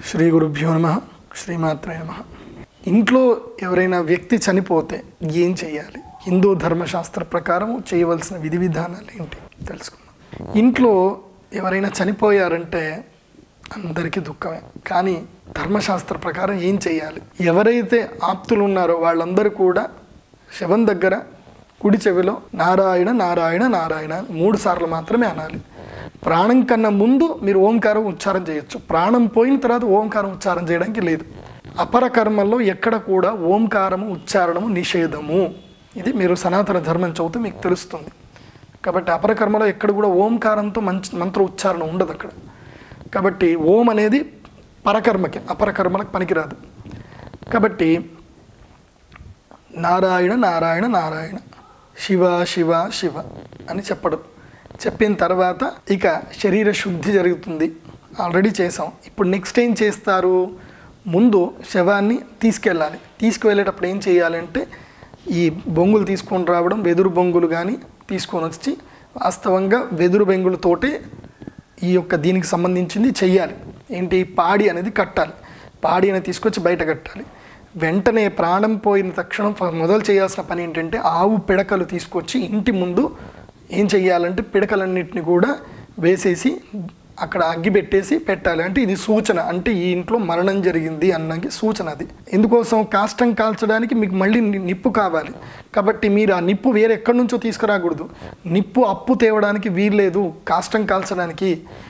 శ్రీ గురుభ్యో నమ శ్రీమాత్రే నమ ఇంట్లో ఎవరైనా వ్యక్తి చనిపోతే ఏం చేయాలి హిందూ ధర్మశాస్త్ర ప్రకారం చేయవలసిన విధి విధానాలు ఏంటి తెలుసుకుందాం ఇంట్లో ఎవరైనా చనిపోయారంటే అందరికీ దుఃఖమే కానీ ధర్మశాస్త్ర ప్రకారం ఏం చేయాలి ఎవరైతే ఆప్తులు ఉన్నారో వాళ్ళందరూ కూడా శవం దగ్గర కుడి చెవిలో నారాయణ నారాయణ నారాయణ మూడు సార్లు మాత్రమే అనాలి ప్రాణం కన్నా ముందు మీరు ఓంకారం ఉచ్చారం చేయొచ్చు ప్రాణం పోయిన తర్వాత ఓంకారం ఉచ్చారం చేయడానికి లేదు అపర కర్మల్లో ఎక్కడ కూడా ఓంకారము ఉచ్చారణము నిషేధము ఇది మీరు సనాతన ధర్మం చదివితే మీకు తెలుస్తుంది కాబట్టి అపర కర్మలో ఎక్కడ కూడా ఓంకారంతో మంచి మంత్ర ఉచ్చారణ ఉండదు అక్కడ కాబట్టి ఓం అనేది పరకర్మకి అపరకర్మలకు పనికిరాదు కాబట్టి నారాయణ నారాయణ నారాయణ శివ శివ శివ అని చెప్పడం చెప్పిన తర్వాత ఇక శరీర శుద్ధి జరుగుతుంది ఆల్రెడీ చేసాం ఇప్పుడు నెక్స్ట్ ఏం చేస్తారు ముందు శవాన్ని తీసుకెళ్ళాలి తీసుకువెళ్ళేటప్పుడు ఏం చేయాలంటే ఈ బొంగులు తీసుకొని రావడం వెదురు బొంగులు కానీ తీసుకొని వచ్చి వాస్తవంగా వెదురు బొంగులతోటి ఈ యొక్క దీనికి సంబంధించింది చెయ్యాలి ఏంటి పాడి అనేది కట్టాలి పాడి అనేది తీసుకొచ్చి బయట కట్టాలి వెంటనే ప్రాణం పోయిన తక్షణం ఫ- మొదలు చేయాల్సిన పని ఏంటంటే ఆవు పిడకలు తీసుకొచ్చి ఇంటి ముందు ఏం చెయ్యాలంటే పిడకలన్నింటిని కూడా వేసేసి అక్కడ అగ్గి పెట్టేసి పెట్టాలి అంటే ఇది సూచన అంటే ఈ ఇంట్లో మరణం జరిగింది అన్నకి సూచన అది ఎందుకోసం కాష్టం కాల్చడానికి మీకు మళ్ళీ ని- నిప్పు కావాలి కాబట్టి మీరు ఆ నిప్పు వేరే ఎక్కడి నుంచో తీసుకురాకూడదు నిప్పు అప్పు తేవడానికి వీల్లేదు కాష్టం కాల్చడానికి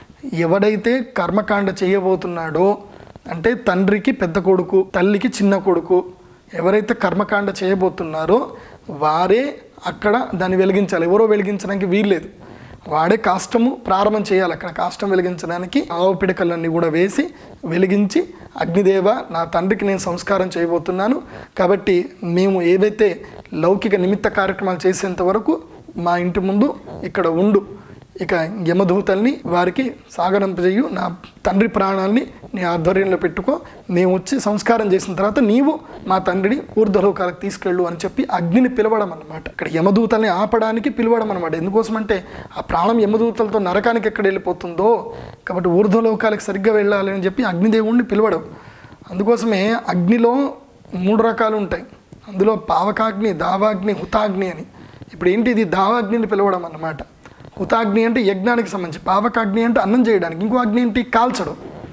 ఎవడైతే కర్మకాండ చేయబోతున్నాడో అంటే తండ్రికి పెద్ద కొడుకు తల్లికి చిన్న కొడుకు ఎవరైతే కర్మకాండ చేయబోతున్నారో వారే అక్కడ దాన్ని వెలిగించాలి ఎవరో వెలిగించడానికి వీల్లేదు వాడే కాష్టము ప్రారంభం చేయాలి అక్కడ కాష్టం వెలిగించడానికి ఆవు పిడకలన్నీ కూడా వేసి వెలిగించి అగ్నిదేవ నా తండ్రికి నేను సంస్కారం చేయబోతున్నాను కాబట్టి మేము ఏవైతే లౌకిక నిమిత్త కార్యక్రమాలు చేసేంత వరకు మా ఇంటి ముందు ఇక్కడ ఉండు ఇక యమదూతల్ని వారికి సాగనంపజేయు నా తండ్రి ప్రాణాల్ని నీ ఆధ్వర్యంలో పెట్టుకో మేము వచ్చి సంస్కారం చేసిన తర్వాత నీవు మా తండ్రిని ఊర్ధ్వలోకాలకు తీసుకెళ్ళు అని చెప్పి అగ్నిని పిలవడం అన్నమాట ఇక్కడ యమదూతల్ని ఆపడానికి పిలవడం అనమాట ఎందుకోసమంటే ఆ ప్రాణం యమదూతలతో నరకానికి ఎక్కడ వెళ్ళిపోతుందో కాబట్టి ఊర్ధ్వలోకాలకు సరిగ్గా వెళ్ళాలి అని చెప్పి అగ్నిదేవుణ్ణి పిలవడం అందుకోసమే అగ్నిలో మూడు రకాలు ఉంటాయి అందులో పావకాగ్ని దావాగ్ని హుతాగ్ని అని ఇప్పుడు ఏంటి ఇది దావాగ్నిని పిలవడం అన్నమాట హుతాగ్ని అంటే యజ్ఞానికి సంబంధించి పావకాగ్ని అంటే అన్నం చేయడానికి ఇంకో అగ్ని ఏంటి కాల్చడం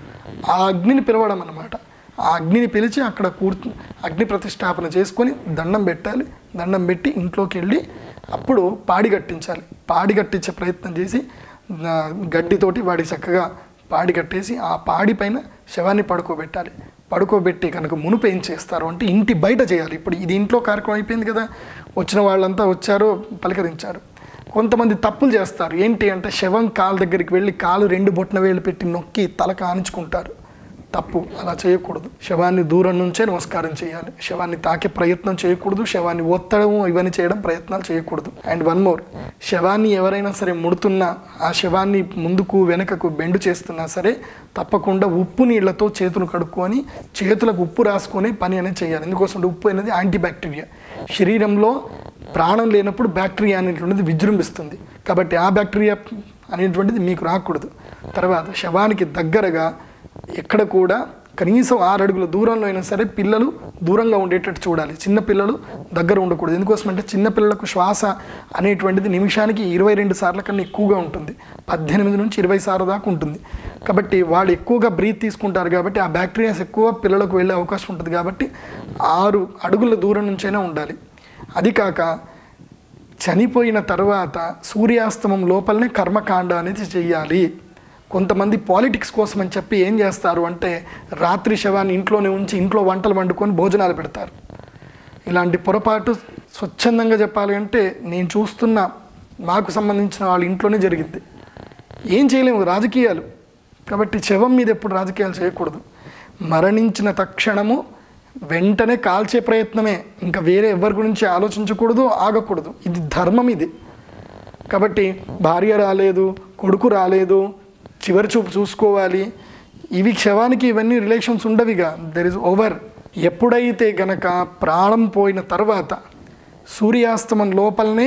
ఆ అగ్నిని పిలవడం అన్నమాట ఆ అగ్నిని పిలిచి అక్కడ కూర్చు అగ్ని ప్రతిష్టాపన చేసుకొని దండం పెట్టాలి దండం పెట్టి ఇంట్లోకి వెళ్ళి అప్పుడు పాడి కట్టించాలి పాడి కట్టించే ప్రయత్నం చేసి ఆ, గడ్డితోటి వాడి చక్కగా పాడి కట్టేసి ఆ పాడి పైన శవాన్ని పడుకోబెట్టాలి పడుకోబెట్టి కనుక మునుపు ఏం చేస్తారు అంటే ఇంటి బయట చేయాలి ఇప్పుడు ఇది ఇంట్లో కార్యక్రమం అయిపోయింది కదా వచ్చిన వాళ్ళంతా వచ్చారు పలకరించారు కొంతమంది తప్పులు చేస్తారు ఏంటి అంటే శవం కాలు దగ్గరికి వెళ్ళి కాలు రెండు బొట్న వేలు పెట్టి నొక్కి తల కానించుకుంటారు తప్పు అలా చేయకూడదు శవాన్ని దూరం నుంచే నమస్కారం చేయాలి శవాన్ని తాకే ప్రయత్నం చేయకూడదు శవాన్ని ఒత్తడం ఇవన్నీ చేయడం ప్రయత్నాలు చేయకూడదు అండ్ వన్ మోర్ శవాన్ని ఎవరైనా సరే ముడుతున్నా ఆ శవాన్ని ముందుకు వెనకకు బెండు చేస్తున్నా సరే తప్పకుండా ఉప్పు నీళ్లతో చేతులు కడుక్కొని చేతులకు ఉప్పు రాసుకొని పని అనేది చేయాలి ఎందుకోసం అంటే ఉప్పు అనేది యాంటీ బ్యాక్టీరియా శరీరంలో ప్రాణం లేనప్పుడు బ్యాక్టీరియా అనేటువంటిది విజృంభిస్తుంది కాబట్టి ఆ బ్యాక్టీరియా అనేటువంటిది మీకు రాకూడదు తర్వాత శవానికి దగ్గరగా ఎక్కడ కూడా కనీసం ఆరు అడుగుల దూరంలో అయినా సరే పిల్లలు దూరంగా ఉండేటట్టు చూడాలి చిన్న పిల్లలు దగ్గర ఉండకూడదు ఎందుకోసం అంటే చిన్న పిల్లలకు శ్వాస అనేటువంటిది నిమిషానికి ఇరవై రెండు సార్ల కన్నా ఎక్కువగా ఉంటుంది పద్దెనిమిది నుంచి ఇరవై సార్లు దాకా ఉంటుంది కాబట్టి వాళ్ళు ఎక్కువగా బ్రీత్ తీసుకుంటారు కాబట్టి ఆ బ్యాక్టీరియాస్ ఎక్కువ పిల్లలకు వెళ్ళే అవకాశం ఉంటుంది కాబట్టి ఆరు అడుగుల దూరం నుంచైనా ఉండాలి అది కాక చనిపోయిన తర్వాత సూర్యాస్తమం లోపలనే కర్మకాండ అనేది చెయ్యాలి కొంతమంది పాలిటిక్స్ కోసం అని చెప్పి ఏం చేస్తారు అంటే రాత్రి శవాన్ని ఇంట్లోనే ఉంచి ఇంట్లో వంటలు వండుకొని భోజనాలు పెడతారు ఇలాంటి పొరపాటు స్వచ్ఛందంగా చెప్పాలి అంటే నేను చూస్తున్న మాకు సంబంధించిన వాళ్ళ ఇంట్లోనే జరిగింది ఏం చేయలేము రాజకీయాలు కాబట్టి శవం మీద ఎప్పుడు రాజకీయాలు చేయకూడదు మరణించిన తక్షణము వెంటనే కాల్చే ప్రయత్నమే ఇంకా వేరే ఎవరి గురించి ఆలోచించకూడదు ఆగకూడదు ఇది ధర్మం ఇది కాబట్టి భార్య రాలేదు కొడుకు రాలేదు చివరి చూపు చూసుకోవాలి ఇవి క్షవానికి ఇవన్నీ రిలేషన్స్ ఉండవిగా దెర్ ఇస్ ఓవర్ ఎప్పుడైతే గనక ప్రాణం పోయిన తర్వాత సూర్యాస్తమం లోపలనే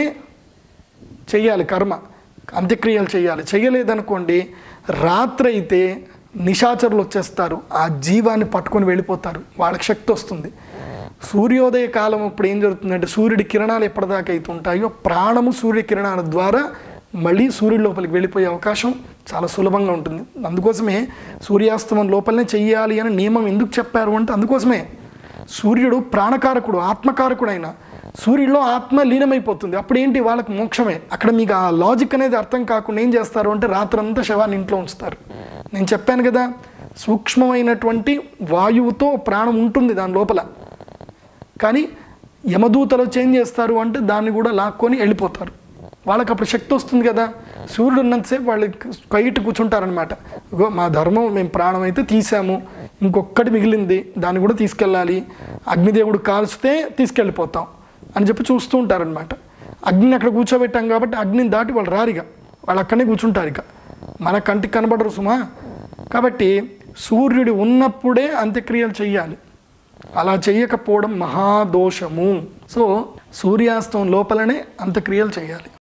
చెయ్యాలి కర్మ అంత్యక్రియలు చేయాలి చేయలేదనుకోండి రాత్రి అయితే నిశాచరులు వచ్చేస్తారు ఆ జీవాన్ని పట్టుకొని వెళ్ళిపోతారు వాళ్ళకి శక్తి వస్తుంది సూర్యోదయ కాలం ఇప్పుడు ఏం జరుగుతుందంటే సూర్యుడి కిరణాలు ఎప్పటిదాకా అయితే ఉంటాయో ప్రాణము సూర్య కిరణాల ద్వారా మళ్ళీ సూర్యుడి లోపలికి వెళ్ళిపోయే అవకాశం చాలా సులభంగా ఉంటుంది అందుకోసమే సూర్యాస్తమం లోపలనే చెయ్యాలి అని నియమం ఎందుకు చెప్పారు అంటే అందుకోసమే సూర్యుడు ప్రాణకారకుడు ఆత్మకారకుడు అయిన సూర్యుడిలో ఆత్మ లీనమైపోతుంది అప్పుడు ఏంటి వాళ్ళకి మోక్షమే అక్కడ మీకు ఆ లాజిక్ అనేది అర్థం కాకుండా ఏం చేస్తారు అంటే రాత్రంతా శవాన్ని ఇంట్లో ఉంచుతారు నేను చెప్పాను కదా సూక్ష్మమైనటువంటి వాయువుతో ప్రాణం ఉంటుంది దాని లోపల కానీ యమదూతలు చేంజ్ చేస్తారు అంటే దాన్ని కూడా లాక్కొని వెళ్ళిపోతారు వాళ్ళకి అప్పుడు శక్తి వస్తుంది కదా సూర్యుడు ఉన్నంతసేపు వాళ్ళు కైట్ కూర్చుంటారనమాట ఇగో మా ధర్మం మేము ప్రాణం అయితే తీసాము ఇంకొక్కటి మిగిలింది దాన్ని కూడా తీసుకెళ్ళాలి అగ్నిదేవుడు కాల్చితే తీసుకెళ్ళిపోతాం అని చెప్పి చూస్తూ ఉంటారనమాట అగ్నిని అక్కడ కూర్చోబెట్టాం కాబట్టి అగ్నిని దాటి వాళ్ళు రారిగా వాళ్ళు అక్కడనే కూర్చుంటారు ఇక మన కంటికి కనబడరు సుమా కాబట్టి సూర్యుడు ఉన్నప్పుడే అంత్యక్రియలు చెయ్యాలి అలా చేయకపోవడం మహాదోషము సో సూర్యాస్తం లోపలనే అంత్యక్రియలు చేయాలి